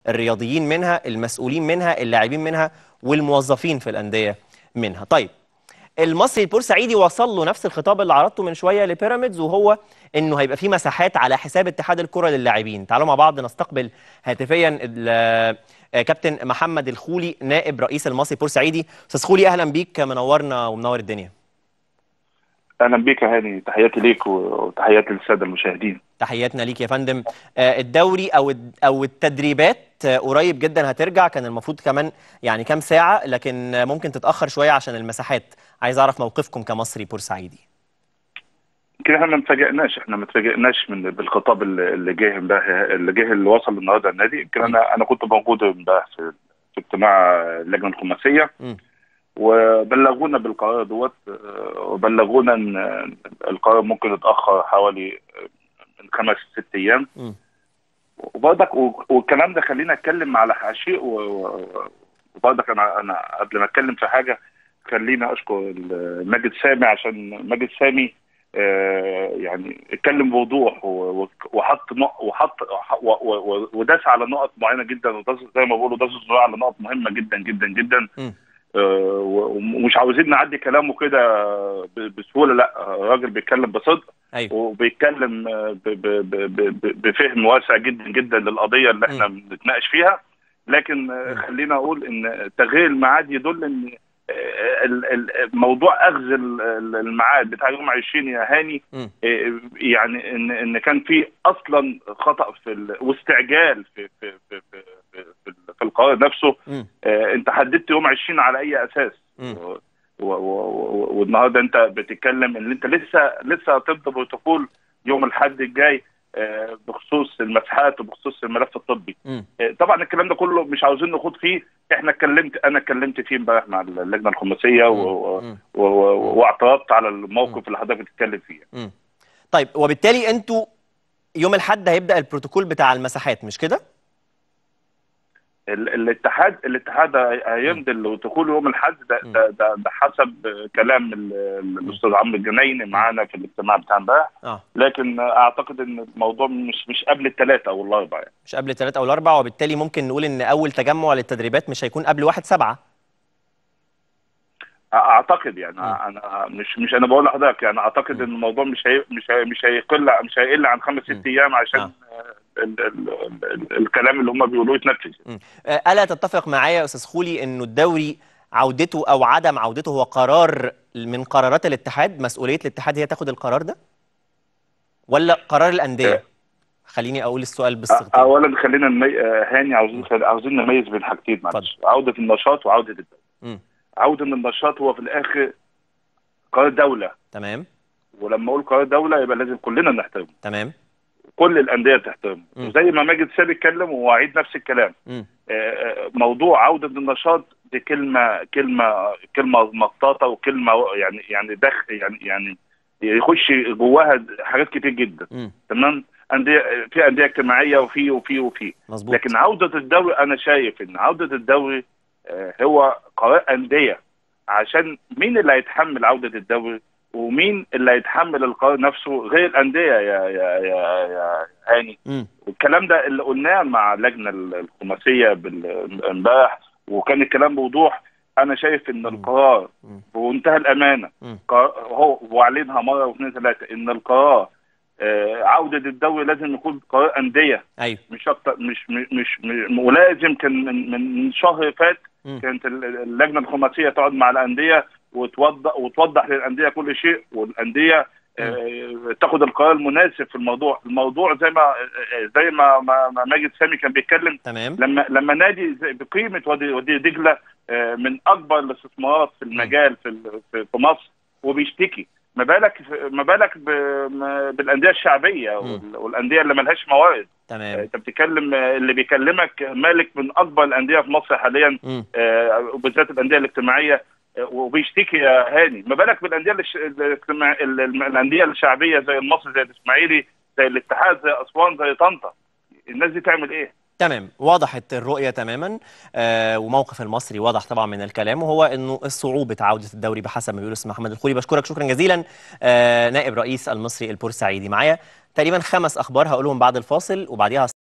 الرياضيين منها المسؤولين منها اللاعبين منها والموظفين في الانديه منها طيب المصري البورسعيدي وصل له نفس الخطاب اللي عرضته من شويه لبيراميدز وهو انه هيبقى في مساحات على حساب اتحاد الكره للاعبين تعالوا مع بعض نستقبل هاتفيا ال- آه، كابتن محمد الخولي نائب رئيس المصري البورسعيدي استاذ خولي اهلا بيك منورنا ومنور الدنيا اهلا بيك يا هاني تحياتي ليك وتحياتي للساده المشاهدين تحياتنا ليك يا فندم آه، الدوري او الد- او التدريبات آه، قريب جدا هترجع كان المفروض كمان يعني كام ساعه لكن آه، ممكن تتاخر شويه عشان المساحات عايز اعرف موقفكم كمصري بورسعيدي يمكن احنا ما اتفاجئناش احنا ما اتفاجئناش من بالخطاب اللي اللي جه امبارح اللي جه اللي وصل النهارده النادي يمكن انا انا كنت موجود امبارح في في اجتماع اللجنه الخماسيه م. وبلغونا بالقرار دوت آه، وبلغونا ان القرار ممكن يتاخر حوالي آه، من خمس ست ايام م. وبرضك والكلام ده خلينا اتكلم على شيء و- و- وبرضك انا انا قبل ما اتكلم في حاجه خلينا اشكر ال- ماجد سامي عشان ماجد سامي آه، يعني اتكلم بوضوح و- و- وحط نق- وحط و- و- و- وداس على نقط معينه جدا وداس زي ما بيقولوا داس الزراعه على نقط مهمه جدا جدا جدا م. آه، و- ومش عاوزين نعدي كلامه كده ب- بسهوله لا الراجل بيتكلم بصدق ايوه وبيتكلم آه، ب- ب- ب- ب- بفهم واسع جدا جدا للقضيه اللي احنا بنتناقش فيها لكن آه، خلينا اقول ان تغيير الميعاد يدل ان آه، ال- ال- موضوع اخذ ال- ال- الميعاد بتاع يوم 20 يا هاني م. آه، يعني ان ان كان في اصلا خطا في ال- واستعجال في في في في, في, في, في القرار نفسه م. آه، انت حددت يوم 20 على اي اساس م. و- و- و- والنهارده انت بتتكلم ان انت لسه لسه هتبدا بروتوكول يوم الاحد الجاي آه، بخصوص المساحات وبخصوص الملف الطبي م. آه، طبعا الكلام ده كله مش عاوزين نخوض فيه احنا اتكلمت انا اتكلمت فيه امبارح مع اللجنه الخماسيه و- و- م. و- و- واعترضت على الموقف اللي حضرتك بتتكلم فيه م. طيب وبالتالي انتوا يوم الاحد هيبدا البروتوكول بتاع المساحات مش كده ال- الاتحاد الاتحاد هي- هيمضي الدخول يوم الاحد ده ده, ده, ده حسب كلام ال- ال- الاستاذ عمرو الجنايني معانا في الاجتماع بتاع امبارح اه لكن اعتقد ان الموضوع مش مش قبل الثلاثه او الاربعه يعني. مش قبل الثلاث او الاربع وبالتالي ممكن نقول ان اول تجمع للتدريبات مش هيكون قبل واحد سبعة اعتقد يعني م. انا مش مش انا بقول لحضرتك يعني اعتقد م. ان الموضوع مش هي مش هي مش هيقل مش هيقل عن خمس م. ست ايام عشان آه. ال ال ال ال الكلام اللي هم بيقولوه يتنفذ آه، الا تتفق معايا يا استاذ خولي انه الدوري عودته او عدم عودته هو قرار من قرارات الاتحاد مسؤوليه الاتحاد هي تاخد القرار ده ولا قرار الانديه آه. خليني اقول السؤال بالصيغتين اولا خلينا نمي... آه، هاني عاوزين عاوزين نميز بين حاجتين معلش عوده النشاط وعوده الدوري مم. عوده النشاط هو في الاخر قرار دوله تمام ولما اقول قرار دوله يبقى لازم كلنا نحترمه تمام كل الانديه تحترمه مم. وزي ما ماجد سامي اتكلم واعيد نفس الكلام مم. آه، آه، موضوع عوده النشاط دي كلمه كلمه كلمه مطاطه وكلمه يعني يعني دخ يعني يعني يخش جواها حاجات كتير جدا مم. تمام انديه في انديه اجتماعيه وفي وفي وفي مظبوط لكن عوده الدوري انا شايف ان عوده الدوري آه، هو قرار انديه عشان مين اللي هيتحمل عوده الدوري ومين اللي هيتحمل القرار نفسه غير الانديه يا يا يا يا هاني مم. والكلام ده اللي قلناه مع اللجنه الخماسيه بال- امبارح وكان الكلام بوضوح انا شايف ان مم. القرار مم. بمنتهى الامانه مم. قرار- هو واعلنها مره واثنين ثلاثه ان القرار آه، عوده الدوري لازم يكون قرار انديه ايوه مش اكتر مش مش مش, مش ولازم كان من من شهر فات مم. كانت ال- اللجنه الخماسيه تقعد مع الانديه وتوضح وتوضح للانديه كل شيء والانديه آه، تاخد القرار المناسب في الموضوع الموضوع زي ما آه، زي ما ما ما ماجد سامي كان بيتكلم تمام لما لما نادي زي- بقيمه وادي وادي دجله آه، من اكبر الاستثمارات في المجال في ال- في في مصر وبيشتكي ما بالك ما بالك ب- ما- بالانديه الشعبيه وال- والانديه اللي ملهاش موارد تمام انت بتتكلم آه، اللي بيكلمك مالك من اكبر الانديه في مصر حاليا مم. آه، وبالذات الانديه الاجتماعيه آه، وبيشتكي يا هاني ما بالك بالانديه الاش- الاجتماع ال- ال- الانديه الشعبيه زي المصري زي الاسماعيلي زي الاتحاد زي اسوان زي طنطا الناس دي تعمل ايه؟ تمام وضحت الرؤية تماما آه وموقف المصري واضح طبعا من الكلام وهو انه الصعوبة عودة الدوري بحسب ما بيقول اسم محمد الخولي بشكرك شكرا جزيلا آه نائب رئيس المصري البورسعيدي معايا تقريبا خمس اخبار هقولهم بعد الفاصل وبعديها